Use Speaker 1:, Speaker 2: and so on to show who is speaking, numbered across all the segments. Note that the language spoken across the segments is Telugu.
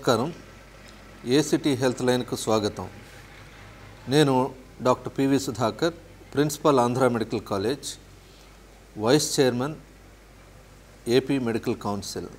Speaker 1: నమస్కారం ఏసిటీ హెల్త్ లైన్కు స్వాగతం నేను doctor PV Sudhakar principal Andhra medical college vice chairman AP medical council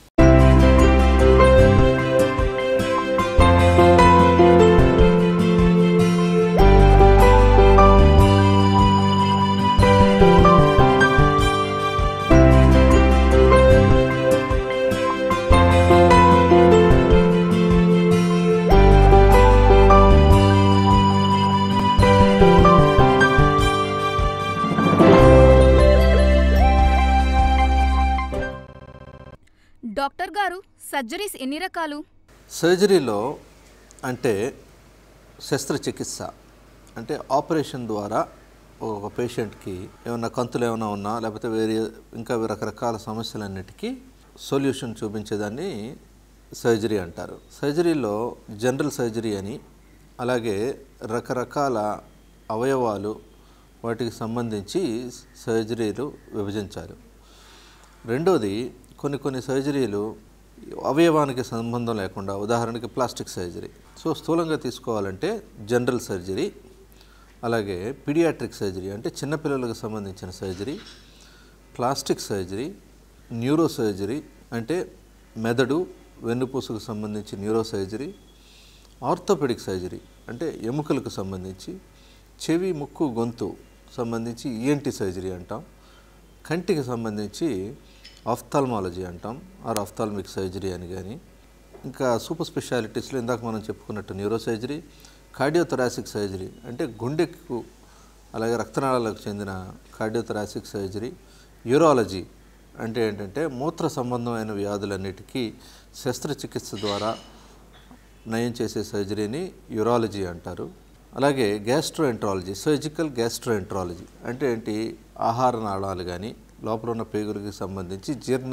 Speaker 2: doctor గారు సర్జరీస్ ఎన్ని రకాలు
Speaker 1: సర్జరీలో అంటే శస్త్రచికిత్స అంటే ఆపరేషన్ ద్వారా ఒక పేషెంట్కి ఏమైనా కంతులు ఏమైనా ఉన్నా లేకపోతే వేరే ఇంకా రకరకాల సమస్యలన్నిటికీ సొల్యూషన్ చూపించేదాన్ని సర్జరీ అంటారు సర్జరీలో జనరల్ సర్జరీ అని అలాగే రకరకాల అవయవాలు వాటికి సంబంధించి సర్జరీలు విభజించాలి రెండోది కొన్ని కొన్ని సర్జరీలు అవయవానికి సంబంధం లేకుండా ఉదాహరణకి ప్లాస్టిక్ సర్జరీ సో స్థూలంగా తీసుకోవాలంటే జనరల్ సర్జరీ అలాగే పీడియాట్రిక్ సర్జరీ అంటే చిన్నపిల్లలకు సంబంధించిన surgery plastic surgery neuro surgery అంటే మెదడు వెన్నుపూసకు సంబంధించి న్యూరో సర్జరీ ఆర్థోపెడిక్ సర్జరీ అంటే ఎముకలకు సంబంధించి చెవి ముక్కు గొంతు సంబంధించి ఈఎన్టీ సర్జరీ అంటాం కంటికి సంబంధించి ఆఫ్థాల్మాలజీ అంటాం ఆర్ ఆఫ్థాల్మిక్ సర్జరీ అని కానీ ఇంకా సూపర్ స్పెషాలిటీస్లో ఇందాక మనం చెప్పుకున్నట్టు న్యూరో సర్జరీ కార్డియోథొరాసిక్ సర్జరీ అంటే గుండెకు అలాగే రక్తనాళాలకు చెందిన కార్డియోథొరాసిక్ సర్జరీ యూరాలజీ అంటే ఏంటంటే మూత్ర సంబంధమైన వ్యాధులన్నిటికీ శస్త్రచికిత్స ద్వారా నయం చేసే సర్జరీని యూరాలజీ అంటారు అలాగే గ్యాస్ట్రోఎంట్రాలజీ సర్జికల్ గ్యాస్ట్రోఎంట్రాలజీ అంటే ఏంటి ఆహార నాళాలు కానీ లోపల ఉన్న పేగులకి సంబంధించి జీర్ణ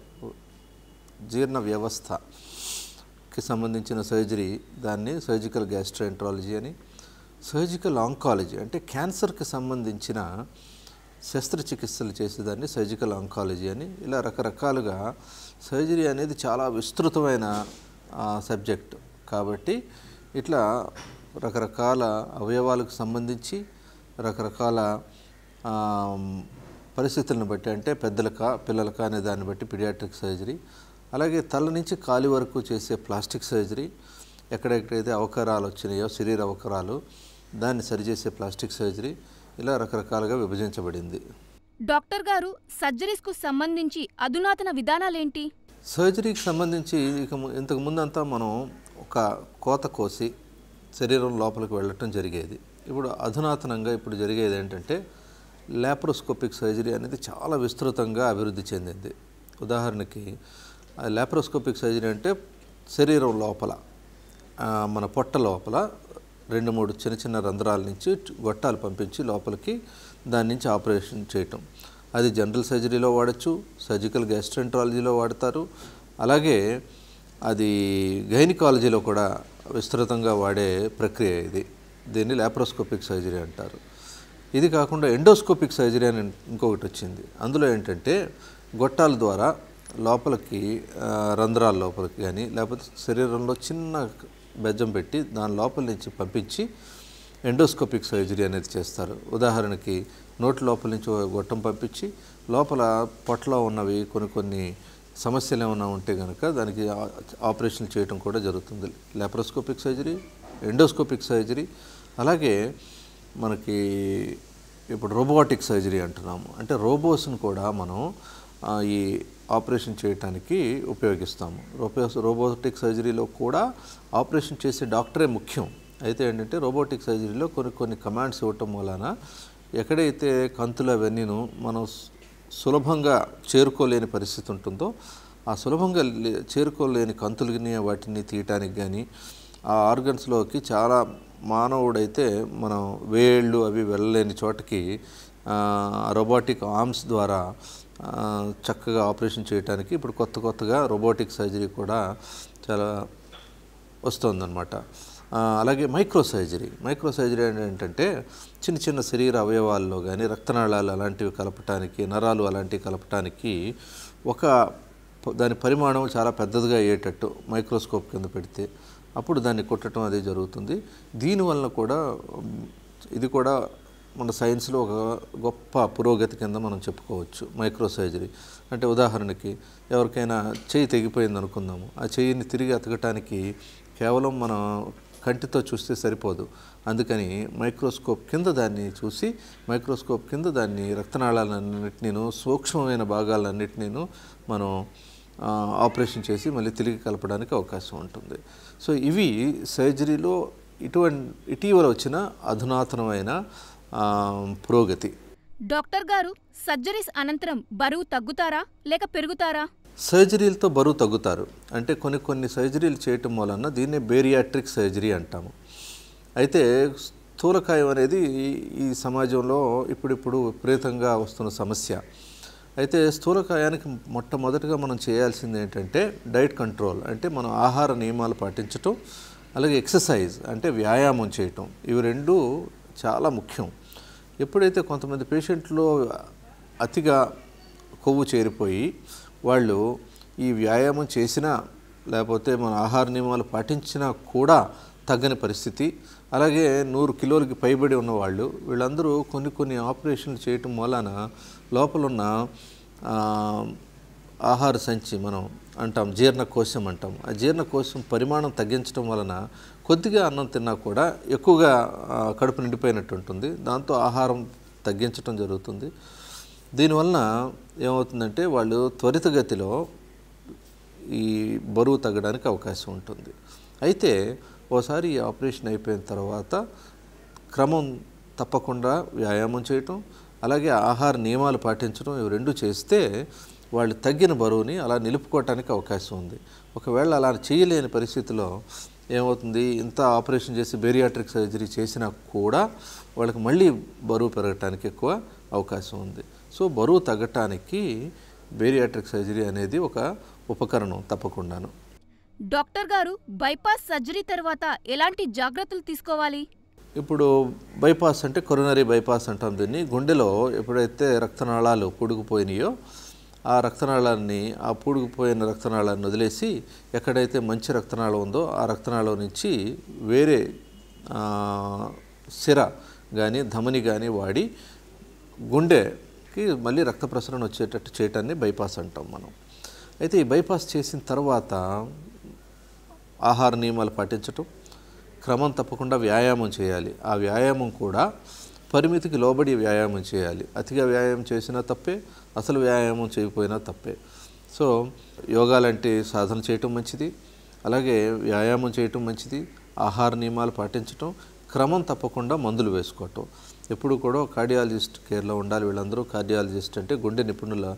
Speaker 1: జీర్ణ వ్యవస్థకి సంబంధించిన సర్జరీ దాన్ని సర్జికల్ గ్యాస్ట్రోఎంట్రాలజీ అని సర్జికల్ ఆంకాలజీ అంటే క్యాన్సర్కి సంబంధించిన శస్త్రచికిత్సలు చేసేదాన్ని సర్జికల్ ఆంకాలజీ అని ఇలా రకరకాలుగా సర్జరీ అనేది చాలా విస్తృతమైన సబ్జెక్ట్ కాబట్టి ఇట్లా రకరకాల అవయవాలకు సంబంధించి రకరకాల ఆ, పరిస్థితులను బట్టి అంటే పెద్దలకా పిల్లలకా అనే దాన్ని బట్టి పిడియాట్రిక్ సర్జరీ అలాగే తల నుంచి కాలి వరకు చేసే ప్లాస్టిక్ సర్జరీ ఎక్కడెక్కడైతే అవకరాలు వచ్చినాయో శరీర అవకరాలు దాన్ని సరిచేసే ప్లాస్టిక్ సర్జరీ ఇలా రకరకాలుగా విభజించబడింది
Speaker 2: డాక్టర్ గారు సర్జరీస్కు సంబంధించి అధునాతన విధానాలేంటి
Speaker 1: సర్జరీకి సంబంధించి ఇక ము- ఇంతకు ముందంతా మనం ఒక కోత కోసి శరీరం లోపలికి వెళ్ళటం జరిగేది ఇప్పుడు అధునాతనంగా ఇప్పుడు జరిగేది ఏంటంటే లాప్రోస్కోపిక్ సర్జరీ అనేది చాలా విస్తృతంగా అభివృద్ధి చెందింది ఉదాహరణకి లాప్రోస్కోపిక్ సర్జరీ అంటే శరీరం లోపల ఆ, మన పొట్ట లోపల రెండు మూడు చిన్న చిన్న రంధ్రాల నుంచి గొట్టాలు పంపించి లోపలికి దాని నుంచి ఆపరేషన్ చేయటం అది జనరల్ సర్జరీలో వాడచ్చు సర్జికల్ గ్యాస్ట్రెంట్రాలజీలో వాడతారు అలాగే అది గైనికాలజీలో కూడా విస్తృతంగా వాడే ప్రక్రియ ఇది దీన్ని లాప్రోస్కోపిక్ సర్జరీ అంటారు ఇది కాకుండా ఎండోస్కోపిక్ సర్జరీ అని ఇంకొకటి వచ్చింది అందులో ఏంటంటే గొట్టాల ద్వారా లోపలికి ఆ, రంధ్రాల లోపలికి కానీ లేకపోతే శరీరంలో చిన్న బెజ్జం పెట్టి దాని లోపల నుంచి పంపించి ఎండోస్కోపిక్ సర్జరీ అనేది చేస్తారు ఉదాహరణకి నోటి లోపల నుంచి ఒక గొట్టం పంపించి లోపల పొట్టలో ఉన్నవి కొన్ని కొన్ని సమస్యలు ఏమైనా ఉంటే కనుక దానికి ఆ- ఆపరేషన్ చేయడం కూడా జరుగుతుంది లాప్రోస్కోపిక్ సర్జరీ ఎండోస్కోపిక్ సర్జరీ అలాగే మనకి ఇప్పుడు రోబోటిక్ సర్జరీ అంటున్నాము అంటే రోబోస్ని కూడా మనం ఆ, ఈ ఆపరేషన్ చేయటానికి ఉపయోగిస్తాము రోబోస్ రోబోటిక్ సర్జరీలో కూడా ఆపరేషన్ చేసే డాక్టరే ముఖ్యం అయితే ఏంటంటే రోబోటిక్ సర్జరీలో కొన్ని కొన్ని కమాండ్స్ ఇవ్వటం వలన ఎక్కడైతే కంతులు అవన్నీను మనం సు- సులభంగా చేరుకోలేని పరిస్థితి ఉంటుందో ఆ సులభంగా లే- చేరుకోలేని కంతులని వాటిని తీయటానికి కానీ ఆ ఆర్గన్స్లోకి చాలా మానవుడైతే మనం వేళ్ళు అవి వెళ్ళలేని చోటకి రోబోటిక్ ఆర్మ్స్ ద్వారా ఆ, చక్కగా ఆపరేషన్ చేయడానికి ఇప్పుడు కొత్త కొత్తగా రోబోటిక్ సర్జరీ కూడా చాలా వస్తుందన్నమాట ఆ, అలాగే మైక్రో సర్జరీ మైక్రో సర్జరీ అంటే ఏంటంటే చిన్న చిన్న శరీర అవయవాల్లో కానీ రక్తనాళాలు అలాంటివి కలపటానికి నరాలు అలాంటివి కలపటానికి ఒక ప- దాని పరిమాణం చాలా పెద్దదిగా అయ్యేటట్టు మైక్రోస్కోప్ కింద పెడితే అప్పుడు దాన్ని కుట్టడం అది జరుగుతుంది దీనివల్ల కూడా మ్, ఇది కూడా మన సైన్స్లో ఒక గొప్ప పురోగతి కింద మనం చెప్పుకోవచ్చు మైక్రో సర్జరీ అంటే ఉదాహరణకి ఎవరికైనా చెయ్యి తెగిపోయింది అనుకుందాము ఆ చెయ్యిని తిరిగి అతకటానికి కేవలం మనం కంటితో చూస్తే సరిపోదు అందుకని మైక్రోస్కోప్ కింద దాన్ని చూసి మైక్రోస్కోప్ కింద దాన్ని రక్తనాళాలన్నింటినీను సూక్ష్మమైన భాగాలన్నింటినీను మనం ఆ, ఆపరేషన్ చేసి మళ్ళీ తిరిగి కలపడానికి అవకాశం ఉంటుంది సో ఇవి సర్జరీలో ఇటువంటి ఇటీవల వచ్చిన అధునాతనమైన ఆ, పురోగతి
Speaker 2: డాక్టర్ గారు సర్జరీస్ అనంతరం బరువు తగ్గుతారా లేక పెరుగుతారా
Speaker 1: సర్జరీలతో బరువు తగ్గుతారు అంటే కొన్ని కొన్ని సర్జరీలు చేయటం వలన దీన్నే బేరియాట్రిక్ సర్జరీ అంటాము అయితే స్థూలకాయం అనేది ఈ సమాజంలో ఇప్పుడిప్పుడు విపరీతంగా వస్తున్న సమస్య అయితే స్థూలకాయానికి మొట్టమొదటిగా మనం చేయాల్సింది ఏంటంటే డైట్ కంట్రోల్ అంటే మనం ఆహార నియమాలు పాటించటం అలాగే ఎక్సర్సైజ్ అంటే వ్యాయామం చేయటం ఇవి రెండు చాలా ముఖ్యం ఎప్పుడైతే కొంతమంది పేషెంట్లో అతిగా కొవ్వు చేరిపోయి వాళ్ళు ఈ వ్యాయామం చేసినా లేకపోతే మన ఆహార నియమాలు పాటించినా కూడా తగ్గని పరిస్థితి అలాగే నూరు కిలోలకి పైబడి ఉన్నవాళ్ళు వీళ్ళందరూ కొన్ని కొన్ని ఆపరేషన్లు చేయటం వలన లోపల ఉన్న ఆ, ఆహార సంచి మనం అంటాం జీర్ణకోశం అంటాం ఆ జీర్ణకోశం పరిమాణం తగ్గించడం వలన కొద్దిగా అన్నం తిన్నా కూడా ఎక్కువగా ఆ, కడుపు నిండిపోయినట్టు ఉంటుంది దాంతో ఆహారం తగ్గించడం జరుగుతుంది దీనివలన ఏమవుతుందంటే వాళ్ళు త్వరితగతిలో ఈ బరువు తగ్గడానికి అవకాశం ఉంటుంది అయితే ఓసారి ఈ ఆపరేషన్ అయిపోయిన తర్వాత క్రమం తప్పకుండా వ్యాయామం చేయటం అలాగే ఆహార నియమాలు పాటించడం ఇవి రెండు చేస్తే వాళ్ళు తగ్గిన బరువుని అలా నిలుపుకోవటానికి అవకాశం ఉంది ఒకవేళ అలా చేయలేని పరిస్థితిలో ఏమవుతుంది ఇంత ఆపరేషన్ చేసి బేరియాట్రిక్ సర్జరీ చేసినా కూడా వాళ్ళకి మళ్ళీ బరువు పెరగటానికి ఎక్కువ అవకాశం ఉంది సో బరువు తగ్గటానికి బేరియాట్రిక్ సర్జరీ అనేది ఒక ఉపకరణం తప్పకుండాను
Speaker 2: డాక్టర్ గారు బైపాస్ సర్జరీ తర్వాత ఎలాంటి జాగ్రత్తలు తీసుకోవాలి
Speaker 1: ఇప్పుడు బైపాస్ అంటే కొరోనరీ బైపాస్ అంటాం దీన్ని గుండెలో ఎప్పుడైతే రక్తనాళాలు పూడుకుపోయినాయో ఆ రక్తనాళాన్ని ఆ పూడుకుపోయిన రక్తనాళాన్ని వదిలేసి ఎక్కడైతే మంచి రక్తనాళం ఉందో ఆ రక్తనాళం నుంచి వేరే ఆ, సిర కానీ ధమని కానీ వాడి గుండెకి మళ్ళీ రక్త ప్రసరణ వచ్చేటట్టు చేయటాన్ని బైపాస్ అంటాం మనం అయితే ఈ బైపాస్ చేసిన తర్వాత ఆహార నియమాలు పాటించటం క్రమం తప్పకుండా వ్యాయామం చేయాలి ఆ వ్యాయామం కూడా పరిమితికి లోబడి వ్యాయామం చేయాలి అతిగా వ్యాయామం చేసినా తప్పే అసలు వ్యాయామం చేయకపోయినా తప్పే సో యోగా లాంటి సాధన చేయటం మంచిది అలాగే వ్యాయామం చేయటం మంచిది ఆహార నియమాలు పాటించటం క్రమం తప్పకుండా మందులు వేసుకోవటం ఎప్పుడు కూడా కార్డియాలజిస్ట్ కేర్లో ఉండాలి వీళ్ళందరూ కార్డియాలజిస్ట్ అంటే గుండె నిపుణుల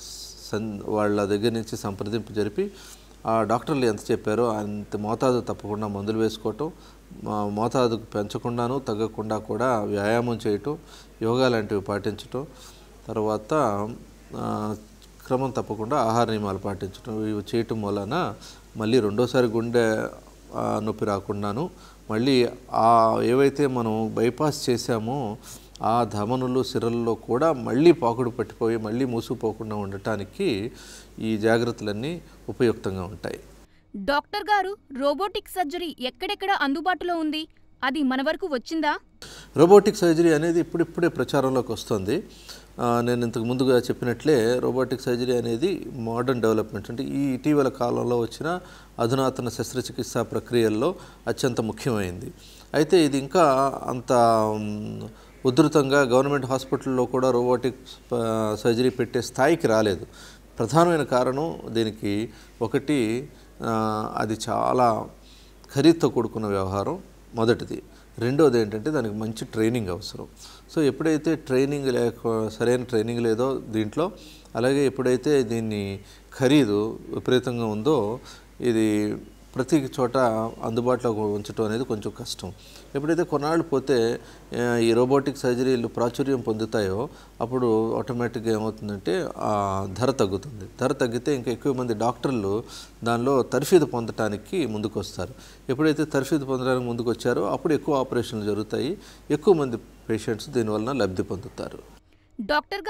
Speaker 1: సన్ వాళ్ళ దగ్గర నుంచి సంప్రదింపు జరిపి ఆ డాక్టర్లు ఎంత చెప్పారో అంత మోతాదు తప్పకుండా మందులు వేసుకోవటం మా మోతాదు పెంచకుండాను తగ్గకుండా కూడా వ్యాయామం చేయటం యోగా లాంటివి పాటించటం తర్వాత ఆ, క్రమం తప్పకుండా ఆహార నియమాలు పాటించటం ఇవి చేయటం వలన మళ్ళీ రెండోసారి గుండె ఆ, నొప్పి రాకుండాను మళ్ళీ ఆ ఏవైతే మనం బైపాస్ చేశామో ఆ ధమనులు సిరల్లో కూడా మళ్ళీ పాకుడు పట్టిపోయి మళ్ళీ మూసుకుపోకుండా ఉండటానికి ఈ జాగ్రత్తలన్నీ ఉపయుక్తంగా ఉంటాయి
Speaker 2: డాక్టర్ గారు రోబోటిక్ సర్జరీ ఎక్కడెక్కడ అందుబాటులో ఉంది అది మన వరకు వచ్చిందా
Speaker 1: రోబోటిక్ సర్జరీ అనేది ఇప్పుడిప్పుడే ప్రచారంలోకి వస్తుంది ఆ, నేను ఇంతకు ముందుగా చెప్పినట్లే రోబోటిక్ సర్జరీ అనేది మోడర్న్ డెవలప్మెంట్ అంటే ఈ ఇటీవల కాలంలో వచ్చిన అధునాతన శస్త్రచికిత్సా ప్రక్రియల్లో అత్యంత ముఖ్యమైంది అయితే ఇది ఇంకా అంత మ్, ఉధృతంగా గవర్నమెంట్ హాస్పిటల్లో కూడా రోబోటిక్ ఆ, సర్జరీ పెట్టే స్థాయికి రాలేదు ప్రధానమైన కారణం దీనికి ఒకటి ఆ, అది చాలా ఖరీదుతో కూడుకున్న వ్యవహారం మొదటిది రెండోది ఏంటంటే దానికి మంచి ట్రైనింగ్ అవసరం సో ఎప్పుడైతే ట్రైనింగ్ లేక సరైన ట్రైనింగ్ లేదో దీంట్లో అలాగే ఎప్పుడైతే దీన్ని ఖరీదు విపరీతంగా ఉందో ఇది ప్రతి చోట అందుబాటులో ఉంచడం అనేది కొంచెం కష్టం ఎప్పుడైతే కొన్నాళ్ళు పోతే ఆ, ఈ రోబోటిక్ సర్జరీలు ప్రాచుర్యం పొందుతాయో అప్పుడు ఆటోమేటిక్గా ఏమవుతుందంటే ఆ ధర తగ్గుతుంది ధర తగ్గితే ఇంకా ఎక్కువ మంది డాక్టర్లు దానిలో తర్ఫీదు పొందటానికి ముందుకు వస్తారు ఎప్పుడైతే తర్ఫీదు పొందడానికి ముందుకు వచ్చారో అప్పుడు ఎక్కువ ఆపరేషన్లు జరుగుతాయి ఎక్కువ మంది పేషెంట్స్ దీనివలన లబ్ధి పొందుతారు
Speaker 2: డాక్టర్ గారు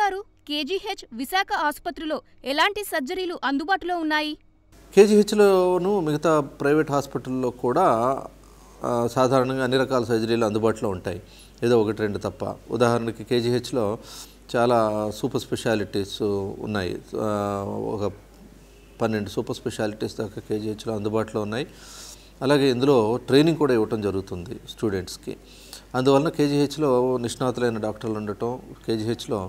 Speaker 2: కేజీహెచ్ విశాఖ ఆసుపత్రిలో ఎలాంటి సర్జరీలు అందుబాటులో ఉన్నాయి
Speaker 1: కేజీహెచ్లోను మిగతా ప్రైవేట్ హాస్పిటల్లో కూడా ఆ, సాధారణంగా అన్ని రకాల సర్జరీలు అందుబాటులో ఉంటాయి ఏదో ఒకటి రెండు తప్ప ఉదాహరణకి కేజీహెచ్లో చాలా సూపర్ స్పెషాలిటీస్ ఉన్నాయి ఆ, ఒక పన్నెండు సూపర్ స్పెషాలిటీస్ దాకా కేజీహెచ్లో అందుబాటులో ఉన్నాయి అలాగే ఇందులో ట్రైనింగ్ కూడా ఇవ్వటం జరుగుతుంది స్టూడెంట్స్కి అందువలన కేజీహెచ్లో నిష్ణాతులైన డాక్టర్లు ఉండటం కేజీహెచ్లో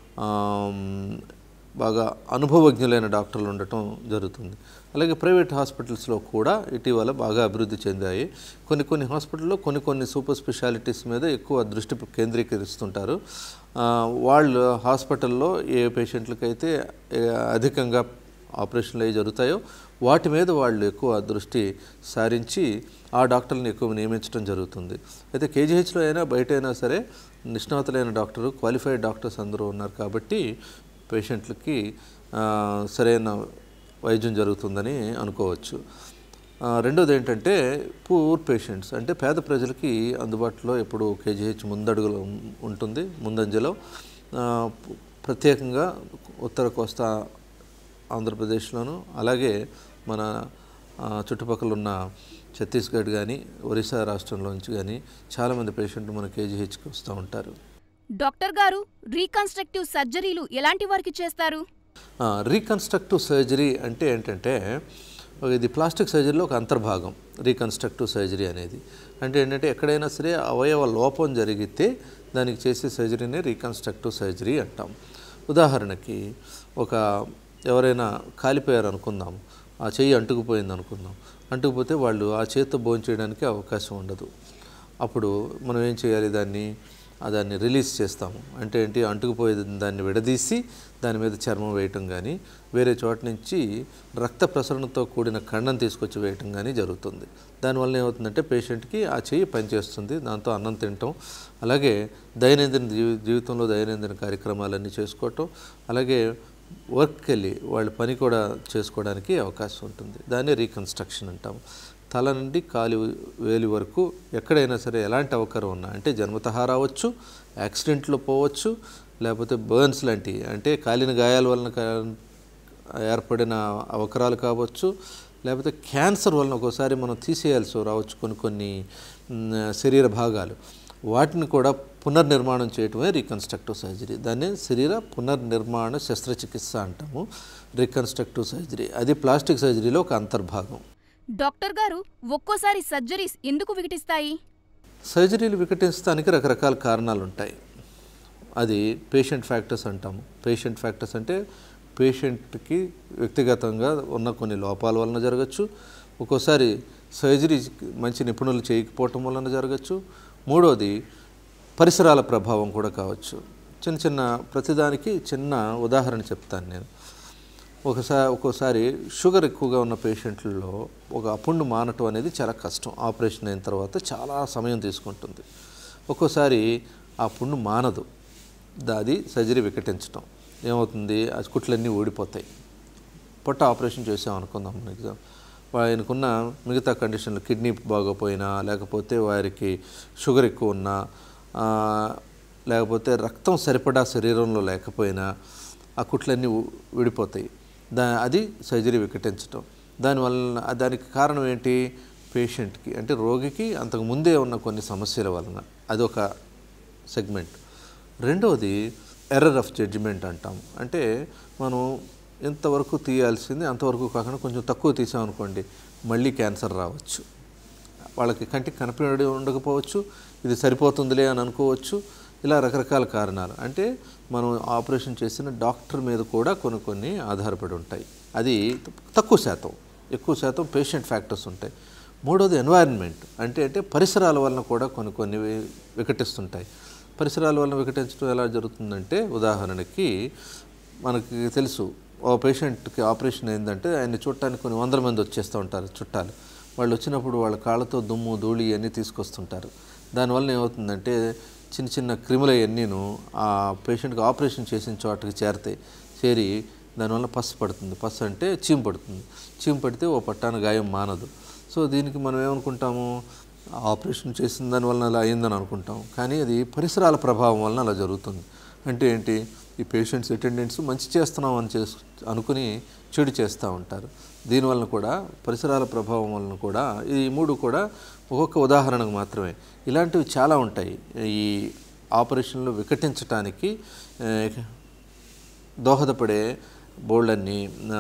Speaker 1: బాగా అనుభవజ్ఞులైన డాక్టర్లు ఉండటం జరుగుతుంది అలాగే ప్రైవేట్ హాస్పిటల్స్లో కూడా ఇటీవల బాగా అభివృద్ధి చెందాయి కొన్ని కొన్ని హాస్పిటల్లో కొన్ని కొన్ని సూపర్ స్పెషాలిటీస్ మీద ఎక్కువ దృష్టి కేంద్రీకరిస్తుంటారు ఆ, వాళ్ళు హాస్పిటల్లో ఏ పేషెంట్లకైతే ఏ, అధికంగా ఆపరేషన్లు అవి జరుగుతాయో వాటి మీద వాళ్ళు ఎక్కువ దృష్టి సారించి ఆ డాక్టర్ని ఎక్కువ నియమించడం జరుగుతుంది అయితే కేజీహెచ్లో అయినా బయట అయినా సరే నిష్ణాతులైన డాక్టరు క్వాలిఫైడ్ డాక్టర్స్ అందరూ ఉన్నారు కాబట్టి పేషెంట్లకి ఆ, సరైన వైద్యం జరుగుతుందని అనుకోవచ్చు ఆ, రెండోది ఏంటంటే పూర్ పేషెంట్స్ అంటే పేద ప్రజలకి అందుబాటులో ఎప్పుడు కేజీహెచ్ ముందడుగులో ఉంటుంది ముందంజలో ఆ, ప్రత్యేకంగా ఉత్తర కోస్తా ఆంధ్రప్రదేశ్లోను అలాగే మన ఆ, చుట్టుపక్కల ఉన్న ఛత్తీస్గఢ్ కానీ ఒరిస్సా రాష్ట్రంలోంచి కానీ చాలామంది పేషెంట్లు మన కేజీహెచ్కి వస్తూ ఉంటారు
Speaker 2: డాక్టర్ గారు రీకన్స్ట్రక్టివ్ సర్జరీలు ఎలాంటి వారికి చేస్తారు
Speaker 1: ఆ, రీకన్స్ట్రక్టివ్ సర్జరీ అంటే ఏంటంటే ఇది ప్లాస్టిక్ సర్జరీలో ఒక అంతర్భాగం రీకన్స్ట్రక్టివ్ సర్జరీ అనేది అంటే ఏంటంటే ఎక్కడైనా సరే అవయవ లోపం జరిగితే దానికి చేసే సర్జరీనే రీకన్స్ట్రక్టివ్ సర్జరీ అంటాం ఉదాహరణకి ఒక ఎవరైనా కాలిపోయారు అనుకుందాం ఆ చెయ్యి అంటుకుపోయింది అనుకుందాం అంటుకుపోతే వాళ్ళు ఆ చేత్తో భోంచేయడానికి అవకాశం ఉండదు అప్పుడు మనం ఏం చేయాలి దాన్ని ఆ దాన్ని రిలీజ్ చేస్తాము అంటే ఏంటి అంటుకుపోయే దాన్ని విడదీసి దాని మీద చర్మం వేయటం కానీ వేరే చోట నుంచి రక్త ప్రసరణతో కూడిన ఖండం తీసుకొచ్చి వేయటం కానీ జరుగుతుంది దానివల్ల ఏమవుతుందంటే పేషెంట్కి ఆ చెయ్యి పనిచేస్తుంది దాంతో అన్నం తినటం అలాగే దైనందిన జీవి జీవితంలో దైనందిన కార్యక్రమాలన్నీ చేసుకోవటం అలాగే వర్క్కి వెళ్ళి వాళ్ళ పని కూడా చేసుకోవడానికి అవకాశం ఉంటుంది దాన్ని రీకన్స్ట్రక్షన్ అంటాం తల నుండి కాలి వేలి వరకు ఎక్కడైనా సరే ఎలాంటి అవకరం ఉన్నా అంటే జన్మతహా రావచ్చు యాక్సిడెంట్లో పోవచ్చు లేకపోతే బర్న్స్ లాంటివి అంటే కాలిన గాయాల వలన కా- ఏర్పడిన అవకరాలు కావచ్చు లేకపోతే క్యాన్సర్ వలన ఒక్కోసారి మనం తీసేయాల్సి రావచ్చు కొన్ని కొన్ని మ్, శరీర భాగాలు వాటిని కూడా పునర్నిర్మాణం చేయటమే రీకన్స్ట్రక్టివ్ సర్జరీ దాన్ని శరీర పునర్నిర్మాణ శస్త్రచికిత్స అంటాము రీకన్స్ట్రక్టివ్ సర్జరీ అది ప్లాస్టిక్ సర్జరీలో ఒక అంతర్భాగం
Speaker 2: డాక్టర్ గారు ఒక్కోసారి సర్జరీస్ ఎందుకు వికటిస్తాయి
Speaker 1: సర్జరీలు వికటించడానికి రకరకాల కారణాలు ఉంటాయి అది పేషెంట్ ఫ్యాక్టర్స్ అంటాము పేషెంట్ ఫ్యాక్టర్స్ అంటే పేషెంట్కి వ్యక్తిగతంగా ఉన్న కొన్ని లోపాల వలన జరగచ్చు ఒక్కోసారి సర్జరీ మంచి నిపుణులు చేయకపోవటం వలన జరగచ్చు మూడోది పరిసరాల ప్రభావం కూడా కావచ్చు చిన్న చిన్న ప్రతిదానికి చిన్న ఉదాహరణ చెప్తాను నేను ఒకసారి ఒక్కోసారి షుగర్ ఎక్కువగా ఉన్న పేషెంట్లలో ఒక అపుండు మానటం అనేది చాలా కష్టం ఆపరేషన్ అయిన తర్వాత చాలా సమయం తీసుకుంటుంది ఒక్కోసారి ఆ పుండు మానదు దా- అది సర్జరీ వికటించటం ఏమవుతుంది ఆ కుట్లన్నీ ఊడిపోతాయి పొట్ట ఆపరేషన్ చేసాం అనుకుందాం మన ఎగ్జామ్ ఆయనకున్న మిగతా కండిషన్లు కిడ్నీ బాగోపోయినా లేకపోతే వారికి షుగర్ ఎక్కువ ఉన్నా ఆ, లేకపోతే రక్తం సరిపడా శరీరంలో లేకపోయినా ఆ కుట్లన్నీ ఊ- విడిపోతాయి దా అది సర్జరీ వికటించటం దానివల్ల దానికి కారణం ఏంటి పేషెంట్కి అంటే రోగికి అంతకు ముందే ఉన్న కొన్ని సమస్యల వలన అదొక సెగ్మెంట్ రెండవది ఎర్రర్ ఆఫ్ జడ్జిమెంట్ అంటాం అంటే మనం ఎంతవరకు తీయాల్సింది అంతవరకు కాకుండా కొంచెం తక్కువ తీసామనుకోండి మళ్ళీ క్యాన్సర్ రావచ్చు వాళ్ళకి కంటికి కనిపించడి ఉండకపోవచ్చు ఇది సరిపోతుందిలే అని అనుకోవచ్చు ఇలా రకరకాల కారణాలు అంటే మనం ఆపరేషన్ చేసిన డాక్టర్ మీద కూడా కొన్ని కొన్ని ఆధారపడి ఉంటాయి అది తక్కువ శాతం ఎక్కువ శాతం పేషెంట్ ఫ్యాక్టర్స్ ఉంటాయి మూడోది ఎన్వైరన్మెంట్ అంటే అంటే పరిసరాల వలన కూడా కొన్ని కొన్ని వి- వికటిస్తుంటాయి పరిసరాల వలన వికటించడం ఎలా జరుగుతుందంటే ఉదాహరణకి మనకి తెలుసు ఓ పేషెంట్కి ఆపరేషన్ అయిందంటే ఆయన్ని చూడటానికి కొన్ని వందల మంది వచ్చేస్తూ ఉంటారు చుట్టాలు వాళ్ళు వచ్చినప్పుడు వాళ్ళ కాళ్ళతో దుమ్ము ధూళి ఇవన్నీ తీసుకొస్తుంటారు దానివల్ల ఏమవుతుందంటే చిన్న చిన్న క్రిములు అవన్నీను ఆ పేషెంట్కి ఆపరేషన్ చేసిన చోటకి చేరతాయి చేరి దానివల్ల పస్సు పడుతుంది పస్సు అంటే చీము పడుతుంది చీము పడితే ఓ పట్టాన గాయం మానదు సో దీనికి మనం ఏమనుకుంటాము ఆపరేషన్ చేసిన దానివల్ల అలా అయిందని అనుకుంటాం కానీ అది పరిసరాల ప్రభావం వలన అలా జరుగుతుంది అంటే ఏంటి ఈ పేషెంట్స్ అటెండెంట్స్ మంచి చేస్తున్నాం అని చేసు అనుకుని చెడు చేస్తూ ఉంటారు దీనివలన కూడా పరిసరాల ప్రభావం వలన కూడా ఈ మూడు కూడా ఒక్కొక్క ఉదాహరణకు మాత్రమే ఇలాంటివి చాలా ఉంటాయి ఈ ఆపరేషన్లు వికటించటానికి ఆ, దోహదపడే బోల్డన్ని ఆ,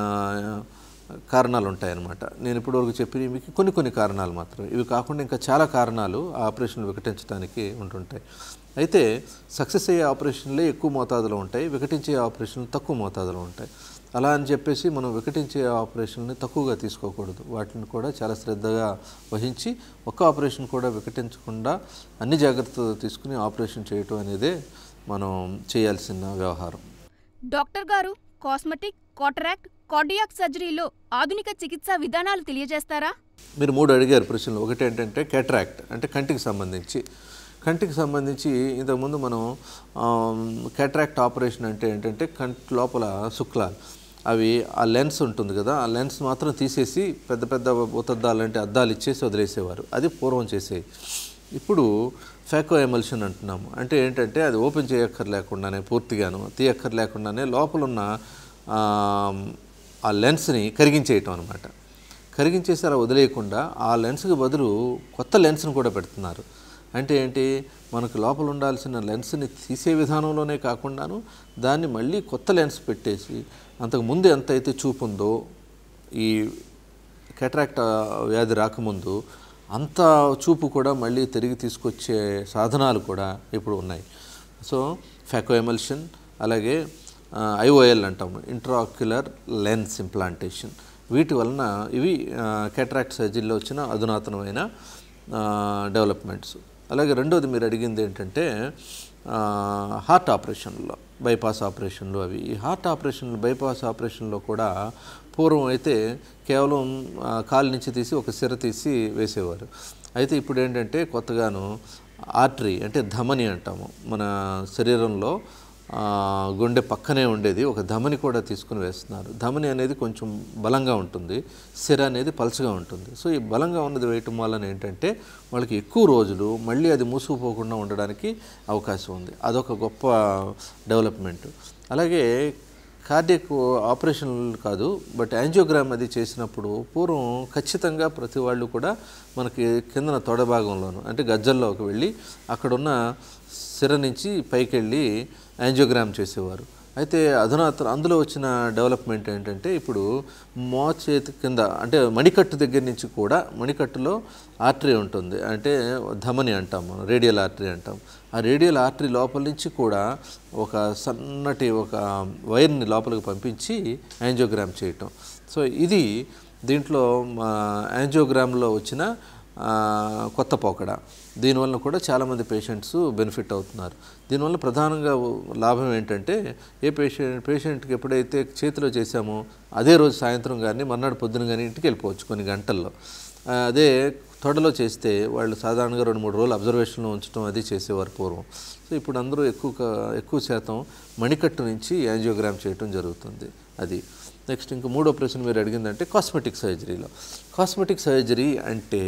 Speaker 1: కారణాలు ఉంటాయన్నమాట నేను ఇప్పటివరకు చెప్పిన మీకు కొన్ని కొన్ని కారణాలు మాత్రమే ఇవి కాకుండా ఇంకా చాలా కారణాలు ఆ ఆపరేషన్లు వికటించడానికి ఉంటుంటాయి అయితే సక్సెస్ అయ్యే ఆపరేషన్లే ఎక్కువ మోతాదులో ఉంటాయి వికటించే ఆపరేషన్లు తక్కువ మోతాదులో ఉంటాయి అలా అని చెప్పేసి మనం వికటించే ఆపరేషన్ని తక్కువగా తీసుకోకూడదు వాటిని కూడా చాలా శ్రద్ధగా వహించి ఒక్క ఆపరేషన్ కూడా వికటించకుండా అన్ని జాగ్రత్తలు తీసుకుని ఆపరేషన్ చేయటం అనేదే మనం చేయాల్సిన వ్యవహారం
Speaker 2: డాక్టర్ గారు కాస్మెటిక్ కాటరాక్ట్ కార్డియాక్ సర్జరీలో ఆధునిక చికిత్సా విధానాలు తెలియజేస్తారా
Speaker 1: మీరు మూడు అడిగారు ప్రశ్నలు ఒకటి ఏంటంటే క్యాట్రాక్ట్ అంటే కంటికి సంబంధించి కంటికి సంబంధించి ఇంతకుముందు మనం క్యాట్రాక్ట్ ఆపరేషన్ అంటే ఏంటంటే కంటి లోపల శుక్లాలు అవి ఆ లెన్స్ ఉంటుంది కదా ఆ లెన్స్ మాత్రం తీసేసి పెద్ద పెద్ద ఉతద్దాలు అంటే అద్దాలు ఇచ్చేసి వదిలేసేవారు అది పూర్వం చేసేది ఇప్పుడు ఫాకో ఎమల్షన్ అంటున్నాము అంటే ఏంటంటే అది ఓపెన్ చేయక్కర్లేకుండానే పూర్తిగాను తీయక్కర్లేకుండానే లోపల ఉన్న ఆ, ఆ లెన్స్ని కరిగించేయటం అనమాట కరిగించేసి అలా వదిలేయకుండా ఆ లెన్స్కి బదులు కొత్త లెన్స్ని కూడా పెడుతున్నారు అంటే ఏంటి మనకు లోపల ఉండాల్సిన లెన్స్ని తీసే విధానంలోనే కాకుండాను దాన్ని మళ్ళీ కొత్త లెన్స్ పెట్టేసి అంతకు ముందు ఎంత అయితే చూపు ఉందో ఈ కెటరాక్ట్ వ్యాధి రాకముందు అంత చూపు కూడా మళ్ళీ తిరిగి తీసుకొచ్చే సాధనాలు కూడా ఇప్పుడు ఉన్నాయి సో ఫాకో ఎమల్షన్ అలాగే ఐఓఎల్ అంటాము ఇంట్రాక్యులర్ లెన్స్ ఇంప్లాంటేషన్ వీటి వలన ఇవి కెటరాక్ట్ సర్జరీలో వచ్చిన అధునాతనమైన డెవలప్మెంట్స్ అలాగే రెండోది మీరు అడిగింది ఏంటంటే ఆ, హార్ట్ ఆపరేషన్లో బైపాస్ ఆపరేషన్లు అవి ఈ హార్ట్ ఆపరేషన్లు బైపాస్ ఆపరేషన్లో కూడా పూర్వం అయితే కేవలం ఆ, కాలు నుంచి తీసి ఒక సిర తీసి వేసేవారు అయితే ఇప్పుడు ఏంటంటే కొత్తగాను ఆర్టరీ అంటే ధమని అంటాము మన శరీరంలో ఆ, గుండె పక్కనే ఉండేది ఒక ధమని కూడా తీసుకుని వేస్తున్నారు ధమని అనేది కొంచెం బలంగా ఉంటుంది సిర అనేది పలచగా ఉంటుంది సో ఈ బలంగా ఉన్నది వేయటం వలన ఏంటంటే వాళ్ళకి ఎక్కువ రోజులు మళ్ళీ అది మూసుకుపోకుండా ఉండడానికి అవకాశం ఉంది అదొక గొప్ప డెవలప్మెంట్ అలాగే కార్డియక్ ఆపరేషన్లు కాదు బట్ యాంజియోగ్రామ్ అది చేసినప్పుడు పూర్వం ఖచ్చితంగా ప్రతి వాళ్ళు కూడా మనకి కిందన తొడ భాగంలోను అంటే గజ్జల్లోకి వెళ్ళి అక్కడున్న సిర నుంచి పైకి వెళ్ళి యాంజియోగ్రామ్ చేసేవారు అయితే అధునాతన అందులో వచ్చిన డెవలప్మెంట్ ఏంటంటే ఇప్పుడు మో చేతి కింద అంటే మణికట్టు దగ్గర నుంచి కూడా మణికట్టులో ఆర్టరీ ఉంటుంది అంటే ధమని అంటాం మనం రేడియల్ ఆర్టరీ అంటాం ఆ రేడియల్ ఆర్టరీ లోపల నుంచి కూడా ఒక సన్నటి ఒక వైర్ని లోపలికి పంపించి యాంజియోగ్రామ్ చేయటం సో ఇది దీంట్లో మా యాంజియోగ్రామ్లో వచ్చిన ఆ, కొత్త పోకడ దీనివల్ల కూడా చాలామంది పేషెంట్స్ బెనిఫిట్ అవుతున్నారు దీనివల్ల ప్రధానంగా లాభం ఏంటంటే ఏ పేషెంట్ పేషెంట్కి ఎప్పుడైతే చేతిలో చేశామో అదే రోజు సాయంత్రం కానీ మర్నాడు పొద్దున కానీ ఇంటికి వెళ్ళిపోవచ్చు కొన్ని గంటల్లో ఆ, అదే తొడలో చేస్తే వాళ్ళు సాధారణంగా రెండు మూడు రోజులు అబ్జర్వేషన్లో ఉంచడం అది చేసేవారు పూర్వం సో ఇప్పుడు అందరూ ఎక్కువ క- ఎక్కువ శాతం మణికట్టు నుంచి యాంజియోగ్రామ్ చేయటం జరుగుతుంది అది నెక్స్ట్ ఇంకా మూడో ప్రశ్న మీరు అడిగిందంటే కాస్మెటిక్ సర్జరీలో కాస్మెటిక్ సర్జరీ అంటే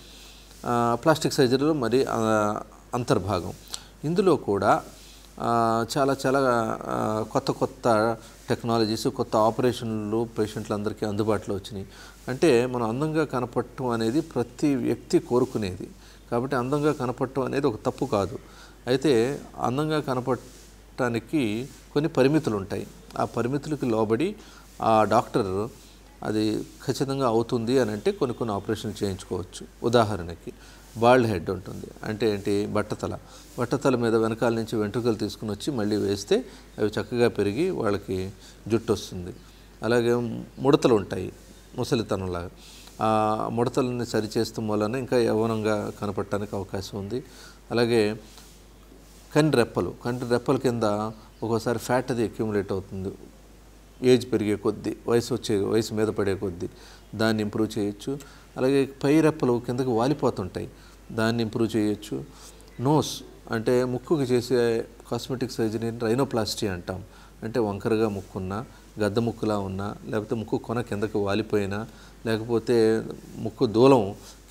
Speaker 1: ఆ, ప్లాస్టిక్ సర్జరీలో మరి ఆ, అంతర్భాగం ఇందులో కూడా ఆ, చాలా చాలా ఆ, కొత్త కొత్త టెక్నాలజీస్ కొత్త ఆపరేషన్లు పేషెంట్లందరికీ అందుబాటులో వచ్చినాయి అంటే మనం అందంగా కనపడటం అనేది ప్రతి వ్యక్తి కోరుకునేది కాబట్టి అందంగా కనపడటం అనేది ఒక తప్పు కాదు అయితే అందంగా కనపడటానికి కొన్ని పరిమితులు ఉంటాయి ఆ పరిమితులకు లోబడి ఆ డాక్టర్ అది ఖచ్చితంగా అవుతుంది అని అంటే కొన్ని కొన్ని ఆపరేషన్లు చేయించుకోవచ్చు ఉదాహరణకి బాల్డ్ హెడ్ ఉంటుంది అంటే ఏంటి బట్టతల బట్టతల మీద వెనకాల నుంచి వెంట్రుకలు తీసుకుని వచ్చి మళ్ళీ వేస్తే అవి చక్కగా పెరిగి వాళ్ళకి జుట్టు వస్తుంది అలాగే ముడతలు ఉంటాయి ముసలితనంలాగా ఆ ముడతలని సరిచేస్తాం వలన ఇంకా యవ్వనంగా కనపడటానికి అవకాశం ఉంది అలాగే కంటి రెప్పలు కంటి రెప్పల కింద ఒక్కోసారి ఫ్యాట్ అది అక్యుములేట్ అవుతుంది ఏజ్ పెరిగే కొద్దీ వయసు వచ్చే వయసు మీద పడే కొద్దీ దాన్ని ఇంప్రూవ్ చేయొచ్చు అలాగే పై రెప్పలు కిందకి వాలిపోతుంటాయి దాన్ని ఇంప్రూవ్ చేయొచ్చు నోస్ అంటే ముక్కుకి చేసే కాస్మెటిక్ సర్జరీని రైనోప్లాస్టీ అంటాం అంటే వంకరగా ముక్కున్నా గద్ద ముక్కులా ఉన్నా లేకపోతే ముక్కు కొన కిందకి వాలిపోయినా లేకపోతే ముక్కు దూలం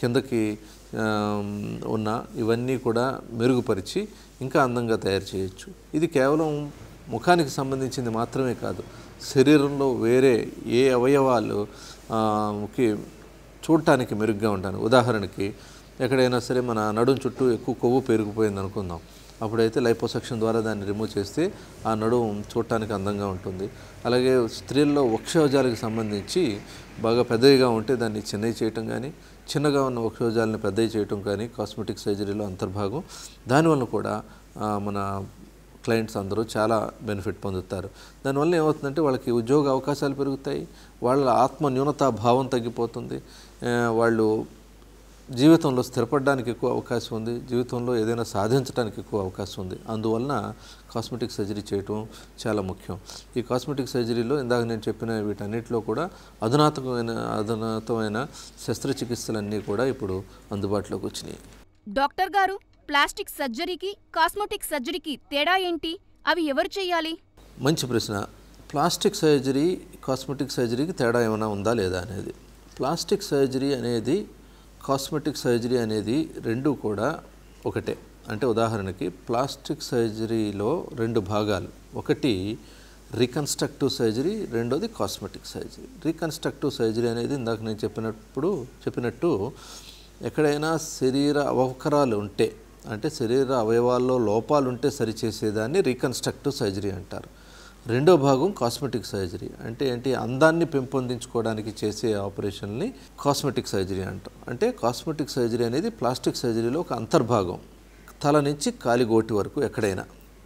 Speaker 1: కిందకి ఆ, ఉన్న ఇవన్నీ కూడా మెరుగుపరిచి ఇంకా అందంగా తయారు చేయొచ్చు ఇది కేవలం ముఖానికి సంబంధించింది మాత్రమే కాదు శరీరంలో వేరే ఏ అవయవాలు ఆ, కి చూడటానికి మెరుగ్గా ఉంటాను ఉదాహరణకి ఎక్కడైనా సరే మన నడుం చుట్టూ ఎక్కువ కొవ్వు పెరిగిపోయింది అనుకుందాం అప్పుడైతే లైపోసెక్షన్ ద్వారా దాన్ని రిమూవ్ చేస్తే ఆ నడుం చూడటానికి అందంగా ఉంటుంది అలాగే స్త్రీల్లో వక్షోజాలకు సంబంధించి బాగా పెద్దదిగా ఉంటే దాన్ని చిన్నవి చేయటం కానీ చిన్నగా ఉన్న వక్షోజాలను పెద్దవి చేయటం కానీ కాస్మెటిక్ సర్జరీలో అంతర్భాగం దానివల్ల కూడా ఆ, మన క్లయింట్స్ అందరూ చాలా బెనిఫిట్ పొందుతారు దానివల్ల ఏమవుతుందంటే వాళ్ళకి ఉద్యోగ అవకాశాలు పెరుగుతాయి వాళ్ళ ఆత్మ న్యూనతా భావం తగ్గిపోతుంది ఆ, వాళ్ళు జీవితంలో స్థిరపడడానికి ఎక్కువ అవకాశం ఉంది జీవితంలో ఏదైనా సాధించడానికి ఎక్కువ అవకాశం ఉంది అందువలన కాస్మెటిక్ సర్జరీ చేయటం చాలా ముఖ్యం ఈ కాస్మెటిక్ సర్జరీలో ఇందాక నేను చెప్పిన వీటన్నిటిలో కూడా అధునాతమైన అధునాతమైన శస్త్రచికిత్సలన్నీ కూడా ఇప్పుడు అందుబాటులోకి వచ్చినాయి
Speaker 2: డాక్టర్ గారు ప్లాస్టిక్ సర్జరీకి కాస్మెటిక్ సర్జరీకి తేడా ఏంటి అవి ఎవరు చేయాలి
Speaker 1: మంచి ప్రశ్న ప్లాస్టిక్ సర్జరీ కాస్మెటిక్ సర్జరీకి తేడా ఏమైనా ఉందా లేదా అనేది ప్లాస్టిక్ సర్జరీ అనేది కాస్మెటిక్ సర్జరీ అనేది రెండు కూడా ఒకటే అంటే ఉదాహరణకి ప్లాస్టిక్ సర్జరీలో రెండు భాగాలు ఒకటి రీకన్స్ట్రక్టివ్ సర్జరీ రెండోది కాస్మెటిక్ సర్జరీ రీకన్స్ట్రక్టివ్ సర్జరీ అనేది ఇందాక నేను చెప్పినప్పుడు చెప్పినట్టు ఎక్కడైనా శరీర అవకరాలు ఉంటే అంటే శరీర అవయవాల్లో లోపాలు ఉంటే సరిచేసేదాన్ని రీకన్స్ట్రక్టివ్ సర్జరీ అంటారు రెండో భాగం కాస్మెటిక్ సర్జరీ అంటే ఏంటి అందాన్ని పెంపొందించుకోవడానికి చేసే ఆపరేషన్ని కాస్మెటిక్ సర్జరీ అంటాం అంటే కాస్మెటిక్ సర్జరీ అనేది ప్లాస్టిక్ సర్జరీలో ఒక అంతర్భాగం తల నుంచి కాలిగోటి వరకు ఎక్కడైనా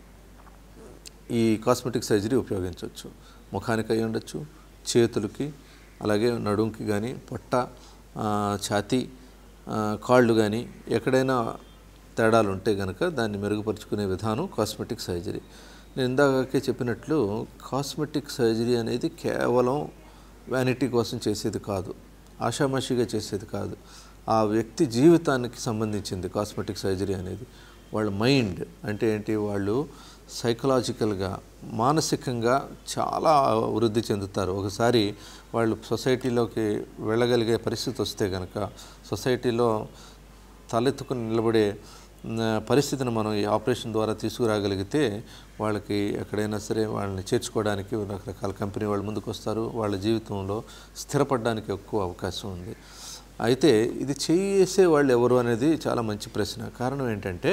Speaker 1: ఈ కాస్మెటిక్ సర్జరీ ఉపయోగించవచ్చు ముఖానికి అయి ఉండొచ్చు చేతులకి అలాగే నడుంకి కానీ పొట్ట ఆ, ఛాతీ ఆ, కాళ్ళు కానీ ఎక్కడైనా తేడాలు ఉంటే కనుక దాన్ని మెరుగుపరుచుకునే విధానం కాస్మెటిక్ సర్జరీ నేను ఇందాకే చెప్పినట్లు కాస్మెటిక్ సర్జరీ అనేది కేవలం వ్యానిటీ కోసం చేసేది కాదు ఆషామాషిగా చేసేది కాదు ఆ వ్యక్తి జీవితానికి సంబంధించింది కాస్మెటిక్ సర్జరీ అనేది వాళ్ళ మైండ్ అంటే ఏంటి వాళ్ళు సైకలాజికల్గా మానసికంగా చాలా వృద్ధి చెందుతారు ఒకసారి వాళ్ళు సొసైటీలోకి వెళ్ళగలిగే పరిస్థితి వస్తే కనుక సొసైటీలో తలెత్తుకుని నిలబడే న, పరిస్థితిని మనం ఈ ఆపరేషన్ ద్వారా తీసుకురాగలిగితే వాళ్ళకి ఎక్కడైనా సరే వాళ్ళని చేర్చుకోవడానికి రకరకాల కంపెనీ వాళ్ళు ముందుకు వస్తారు వాళ్ళ జీవితంలో స్థిరపడడానికి ఎక్కువ అవకాశం ఉంది అయితే ఇది చేసే వాళ్ళు ఎవరు అనేది చాలా మంచి ప్రశ్న కారణం ఏంటంటే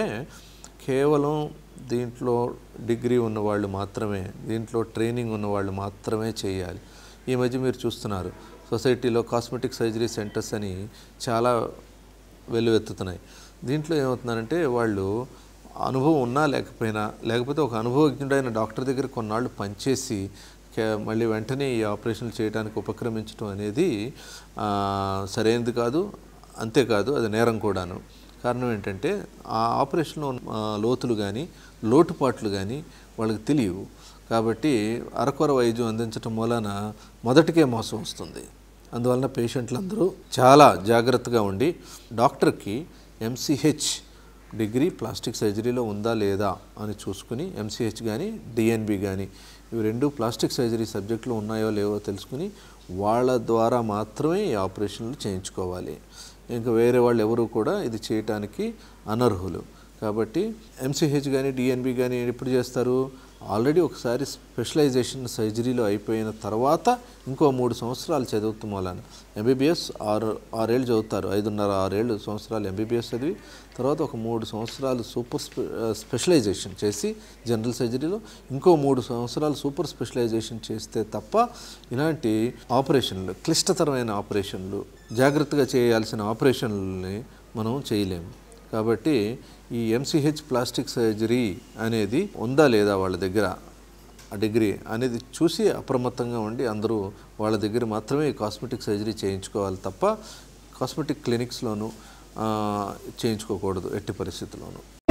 Speaker 1: కేవలం దీంట్లో డిగ్రీ ఉన్న వాళ్ళు మాత్రమే దీంట్లో ట్రైనింగ్ ఉన్న వాళ్ళు మాత్రమే చేయాలి ఈ మధ్య మీరు చూస్తున్నారు సొసైటీలో కాస్మెటిక్ సర్జరీ సెంటర్స్ అని చాలా వెల్లువెత్తుతున్నాయి దీంట్లో ఏమవుతుందంటే వాళ్ళు అనుభవం ఉన్నా లేకపోయినా లేకపోతే ఒక అనుభవజ్ఞుడైన డాక్టర్ దగ్గర కొన్నాళ్ళు పనిచేసి కే- మళ్ళీ వెంటనే ఈ ఆపరేషన్లు చేయడానికి ఉపక్రమించడం అనేది ఆ, సరైనది కాదు అంతేకాదు అది నేరం కూడాను కారణం ఏంటంటే ఆ ఆపరేషన్లో ఉన్న, ఆ, లోతులు కానీ లోటుపాట్లు కానీ వాళ్ళకి తెలియవు కాబట్టి అరకొర వైద్యం అందించడం మూలన మొదటికే మోసం వస్తుంది అందువలన పేషెంట్లందరూ చాలా జాగ్రత్తగా ఉండి డాక్టర్కి ఎంసీహెచ్ డిగ్రీ ప్లాస్టిక్ సర్జరీలో ఉందా లేదా అని చూసుకుని ఎంసీహెచ్ కానీ డిఎన్బి కానీ ఇవి రెండు ప్లాస్టిక్ సర్జరీ సబ్జెక్టులు ఉన్నాయో లేవో తెలుసుకుని వాళ్ళ ద్వారా మాత్రమే ఈ ఆపరేషన్లు చేయించుకోవాలి ఇంకా వేరే వాళ్ళు ఎవరు కూడా ఇది చేయటానికి అనర్హులు కాబట్టి ఎంసీహెచ్ కానీ డిఎన్బి కానీ ఎప్పుడు చేస్తారు ఆల్రెడీ ఒకసారి స్పెషలైజేషన్ సర్జరీలో అయిపోయిన తర్వాత ఇంకో మూడు సంవత్సరాలు చదువుతాం వలన ఎంబీబీఎస్ ఆరు ఆరేళ్ళు చదువుతారు ఐదున్నర ఆరేళ్ళు సంవత్సరాలు ఎంబీబీఎస్ చదివి తర్వాత ఒక మూడు సంవత్సరాలు సూపర్ స్పె స్పెషలైజేషన్ చేసి జనరల్ సర్జరీలో ఇంకో మూడు సంవత్సరాలు సూపర్ స్పెషలైజేషన్ చేస్తే తప్ప ఇలాంటి ఆపరేషన్లు క్లిష్టతరమైన ఆపరేషన్లు జాగ్రత్తగా చేయాల్సిన ఆపరేషన్లని మనం చేయలేము కాబట్టి ఈ ఎంసీహెచ్ ప్లాస్టిక్ సర్జరీ అనేది ఉందా లేదా వాళ్ళ దగ్గర ఆ డిగ్రీ అనేది చూసి అప్రమత్తంగా ఉండి అందరూ వాళ్ళ దగ్గర మాత్రమే ఈ కాస్మెటిక్ సర్జరీ చేయించుకోవాలి తప్ప కాస్మెటిక్ క్లినిక్స్లోనూ ఆ, చేయించుకోకూడదు ఎట్టి పరిస్థితుల్లోనూ